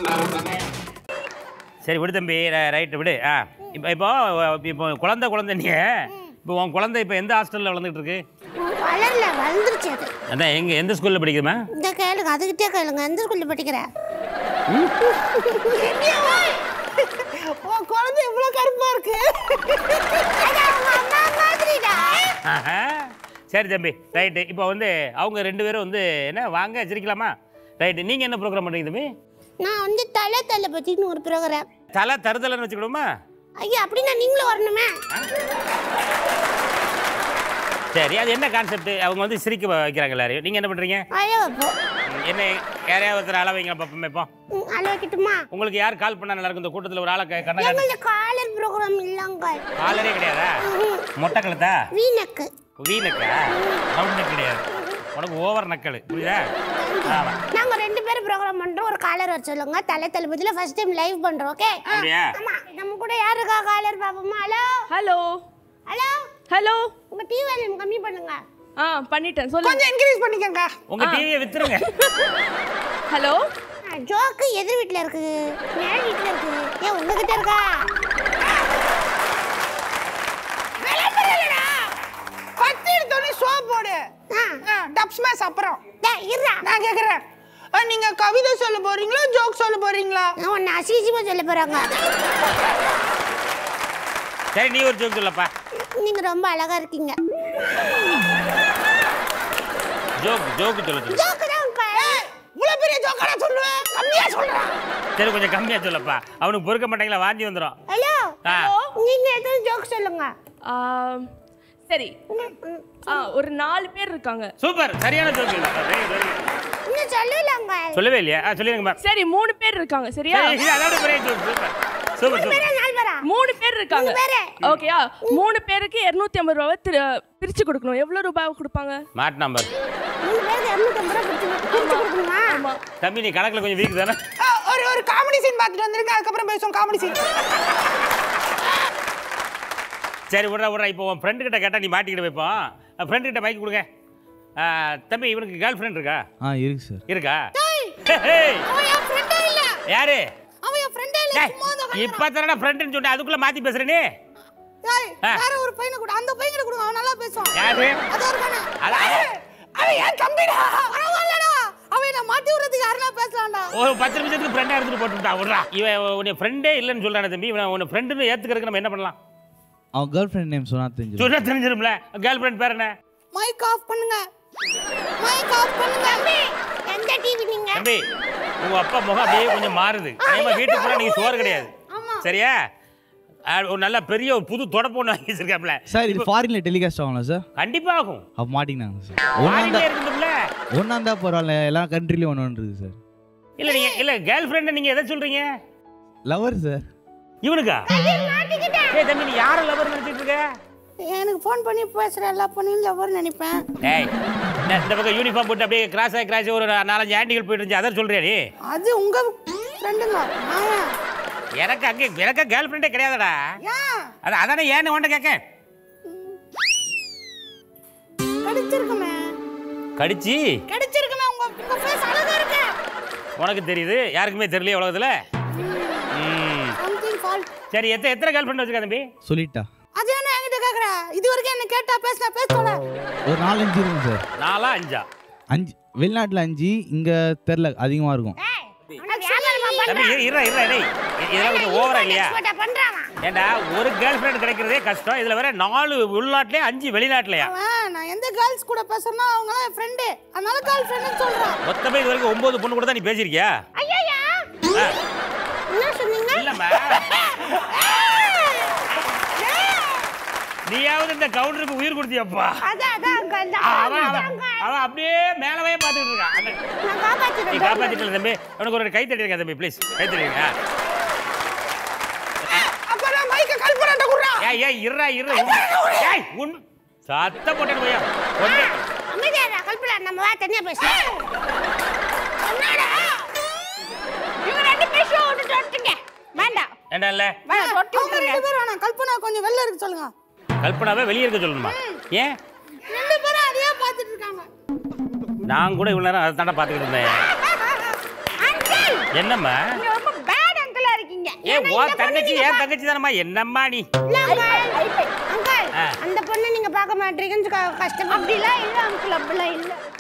சரி விடு தம்பி ரைட்டு விடு ஆ இப்போ இப்போ இப்போ குழந்தை குழந்தை நீ இப்போ உன் குழந்தை இப்போ எந்த ஹாஸ்டலில் வளர்ந்துட்டு இருக்கு வளரல வளர்ந்துருச்சு அது அதான் எங்க எந்த ஸ்கூலில் படிக்குதுமா இந்த கேளுங்க அதுகிட்டே கேளுங்க எந்த ஸ்கூல்ல படிக்கிற உன் குழந்தை இவ்வளவு கருப்பா இருக்கு ஆஹா. சரி தம்பி ரைட்டு இப்போ வந்து அவங்க ரெண்டு பேரும் வந்து என்ன வாங்க சிரிக்கலாமா ரைட்டு நீங்கள் என்ன ப்ரோக்ராம் பண்ணுறீங்க தம்பி நான் வந்து தலை தலை பத்தின்னு ஒரு ப்ரோக்ராம் தலை தருதலைன்னு வச்சுக்கிடுமா ஐயா அப்படின்னா நீங்களும் வரணுமே சரி அது என்ன கான்செப்ட் அவங்க வந்து சிரிக்க வைக்கிறாங்க எல்லாரையும் நீங்கள் என்ன பண்ணுறீங்க அழ வைப்போம் என்ன யாரையாவது ஒருத்தர் அள வைங்க பார்ப்போம் இப்போ ம், அழ வைக்கட்டுமா உங்களுக்கு யார் கால் பண்ணா நல்லா இருக்கும் இந்த கூட்டத்தில் ஒரு ஆளை க- கண்ண காட்டு. எங்களுக்கு காலர் ப்ரோக்ராம் இல்லங்க காலரே கிடையாதா மொட்டை கழுத்தா வீணக்கு வீணக்கா ரவுண்ட் நெக் கிடையாது உனக்கு ஓவர் நக்கல் புரியுதா ஆமாம் நாங்க ரெண்டு பேரும் ப்ரோக்ராம் பண்றோம் ஒரு காலர் வர சொல்லுங்க தலை தளபதியில ஃபர்ஸ்ட் டைம் லைவ் பண்றோம் ஓகே அப்படியா ஆமா நம்ம கூட யார் இருக்கா காலர் பாப்போமா ஹலோ ஹலோ ஹலோ ஹலோ உங்க டிவி வால்யூம் கம்மி பண்ணுங்க ஆ பண்ணிட்டேன் சொல்லு கொஞ்சம் இன்க்ரீஸ் பண்ணிக்கங்க உங்க டிவியை வித்துருங்க ஹலோ ஜோக்கு எதிர் வீட்ல இருக்கு மேல் வீட்ல இருக்கு ஏன் உங்ககிட்ட இருக்கா பத்து எடுத்தோடனே ஷோ போடு டப் ஸ்மாஷ் அப்புறம் டேய் இருடா நான் கேக்குறேன் அஹ், நீங்க கவிதை சொல்ல போறீங்களா ஜோக் சொல்ல போறீங்களா நான் உன்னை அசிங்கமா சொல்ல போறாங்க சரி நீ ஒரு ஜோக் சொல்லப்பா நீங்க ரொம்ப அழகா இருக்கீங்க ஜோக் ஜோக்கு சொல்ல சொல்லு ஜோக்கு தான் உங்க இவ்வளவு பெரிய ஜோக்கடா சொல்லுவேன் கம்மியா சொல்றேன் சரி கொஞ்சம் கம்மியா சொல்லப்பா அவனுக்கு பொறுக்க மாட்டாங்களா வாந்தி வந்துடும் ஹலோ ஆ நீங்க எதுவும் ஜோக் சொல்லுங்க ஆ, சரி ஆ ஒரு நாலு பேர் இருக்காங்க சூப்பர் சரியான ஜோக் இன்னும் சொல்லலங்க சொல்லவே இல்லையா ஆ சொல்லிடுங்கம்மா சரி மூணு பேர் இருக்காங்க சரியா சரி இது அதோட பெரிய ஜோக் சூப்பர் சூப்பர் சூப்பர் நாலு பேரா மூணு பேர் இருக்காங்க மூணு பேரு. ஓகேயா மூணு பேருக்கு இருநூத்தி ஐம்பது ரூபாவை திரு- பிரிச்சு கொடுக்கணும் எவ்வளவு ரூபாய் கொடுப்பாங்க மாட் நம்பர் மூணு பேருக்கு இரநூத்தம்பது ரூபா கொடுத்து பிரிச்சு கொடுக்கணுமா ஆமா தம்பி நீ கணக்கில் கொஞ்சம் வீக் தானே அஹ், ஒரு ஒரு காமெடி சீன் பார்த்துட்டு வந்திருங்க அதுக்கப்புறம் பேசுவோம் காமெடி சீன் சரி விட்றா விட்றா இப்போ உன் ஃப்ரெண்டு கிட்ட கேட்டால் நீ மாட்டிக்கிட்டு வைப்போம் ஃப்ரெண்டு கிட்ட பைக் கொடுங்க ஆ, தம்பி இவனுக்கு கேர்ள் ஃப்ரெண்ட் இருக்கா ஆ இருக்கு சார் இருக்கா ஹேய், அவன் என் ஃப்ரெண்டே இல்ல யாரு அவன் என் ஃப்ரெண்டே இல்ல டேய், சும்மா தான் இப்ப தானடா ஃப்ரெண்டுன்னு சொன்னேன் அதுக்குள்ள மாத்தி பேசுற நீ டேய் ஆ. வேற ஒரு பையனை கூட அந்த பையனை கூட அவன் நல்லா பேசுவான் யாரு அது ஒரு கண்ணா அட- அவன் ஏன் தம்பிடா பரவாயில்லடா அவன் என்ன மாட்டி விடுறதுக்கு யாருன்னா பேசலாம்டா ஒரு பத்து நிமிஷத்துக்கு ஃப்ரெண்டா எடுத்துட்டு போட்டுட்டா விட்றா இவன் உன்னை ஃப்ரெண்டே இல்லைன்னு சொல்றானே தம்பி இவன் உன்னை ஃப்ரெண்டுன்னு ஏத்துக்கிறதுக்கு நம்ம என்ன பண்ணலாம் அவன் கேர்ள் ஃப்ரெண்ட் நேம் சொன்னா தெரிஞ்சு சொன்னா தெரிஞ்சிரும்ல கேர்ள் ஃப்ரெண்ட் பேர் என்ன மைக் ஆஃப் பண்ணுங்க மைக் ஆஃப் பண்ணுங்க தம்பி எந்த டிவி நீங்க தம்பி உங்க அப்பா முகம் அப்படியே கொஞ்சம் மாறுது அதே வீட்டுக்குள்ள நீங்க சோறு கிடையாது சரியா ஆ, ஒரு நல்ல பெரிய ஒரு புது தொடப்பு ஒன்று வாங்கி வச்சிருக்காப்ல சார் இது ஃபாரின்ல டெலிகாஸ்ட் ஆகும்ல சார் கண்டிப்பா ஆகும் அப்போ மாட்டிக்கினாங்க சார் ஒன்றா வாங்கிட்டே இருக்குதுல்ல ஒன்றா இருந்தா பரவாயில்ல எல்லா கண்ட்ரிலையும் ஒன்று ஒன்று இருக்கு சார் இல்ல நீங்க இல்ல கேர்ள் ஃப்ரெண்ட் நீங்க எதை சொல்றீங்க லவர் சார் இவனுக்கா ஏய் தம்பி நீ யார லவர் நினைச்சிட்டு இருக்க எனக்கு ஃபோன் பண்ணி பேசுற எல்லா பொண்ணையும் லவ்வர் நினைப்பேன் ஏய் இந்த- இந்த பக்கம் யூனிஃபார்ம் போட்டு அப்படியே கிராஸ் ஆகி கிராஸ் ஒரு நாலஞ்சு ஆண்டிகள் போயிட்டு இருந்துச்சு அதான் சொல்றியா நீ அது உங்க ஃப்ரெண்டுங்க ஆயா எனக்கு அங்கே எனக்கு கேர்ள் ஃப்ரெண்டே கிடையாதுடா ஏன் அது அதானே ஏன்னு உன்ட்ட கேட்க கிடைச்சிருக்குமே கடிச்சு கிடைச்சிருக்குமே உங்க உங்க ஃபேஸ் அழகா இருக்கு உனக்கு தெரியுது யாருக்குமே தெரியல உலகத்துல ம் சம்திங் ஃபால்ட் சரி எத்தனை எத்தனை கேர்ள் ஃப்ரெண்ட் வச்சிருக்க தம்பி சொல்லிட்டா அது என்ன என்கிட்ட கேக்குற இது வரைக்கும் என்ன கேட்டா பேசினா பேசல ஒரு நாலஞ்சு இருக்கும் சார் நாலா அஞ்சா அஞ்சு வெளிநாட்டில் அஞ்சு இங்கே தெரில அதிகமாக இருக்கும் தம்பி இரு இரு இரு டேய் இ- இதெல்லாம் கொஞ்சம் ஓவரா இல்லையா பண்றான் ஏண்டா ஒரு கேர்ள் ஃப்ரெண்ட் கிடைக்கிறதே கஷ்டம் இதுல வேற நாலு உள்நாட்டிலே அஞ்சு வெளிநாட்டுலயா அவன் நான் எந்த கேர்ள்ஸ் கூட பேசுறேனோ அவங்க எல்லாம் என் ஃப்ரெண்டு அதனால கேர்ள் ஃப்ரெண்ட்னு சொல்றான் மொத்தமே இது வரைக்கும் ஒன்பது பொண்ணு கூட தான் நீ பேசியிருக்கியா ஐயா ஆ, என்ன சொன்னீங்க இல்லம்மா நீயாவது இந்த கவுண்டருக்கு உயிர் கொடுத்தியப்பா அதான் அதான் அங்க அந்த அவன் அவன் அவன் அப்படியே மேலவே பார்த்துட்டு இருக்கான் அந்த- நான் நீ காப்பாத்திட்டேன் காப்பாத்திட்டல தம்பி உனக்கு ஒரு கை தட்டிருக்கா தம்பி ப்ளீஸ் கை தட்டிருங்க அப்பதான் மைக்க கல்பனாட்ட குடுறா ஏய் ஏய் இருடா இரு ஏய் உன் சத்த போட்டேன் போயா ஒன்று அமைதியா கல்பனா நம்ம வா தனியா பேசலாம் என்னடா இவங்க ரெண்டு பேரும் விட்டுட்டு வந்துட்டீங்க வேண்டாம் ஏண்டா இல்ல வேண்டாம் தொட்டு அவங்க ரெண்டு பேரும் வேணாம் கல்பனா கொஞ்சம் வெளில இருக்க சொல்லுங்க கல்பனாவே வெளியே இருக்க சொல்லணுமா ஏன் ரெண்டு பேரும் அதையே பார்த்துட்டு இருக்காங்க நான் கூட இவ்வளவு நேரம் அதை தாண்டா பார்த்துக்கிட்டு இருந்தேன் அங்கிள் என்னம்மா நீங்க ரொம்ப ஏ ஏன்னா ஓ இந்த பொண்ணு தங்கச்சி நீங்க ஏன் தங்கச்சி தானம்மா என்னம்மா நீ இல்ல, uncle. Uncle, ஆ. அந்த பொண்ணை நீங்க பார்க்க மாட்டீங்கன்னு க- கஷ்டப்பட்டு அப்படிலாம் இல்ல அங்கிள் அப்படிலாம் இல்ல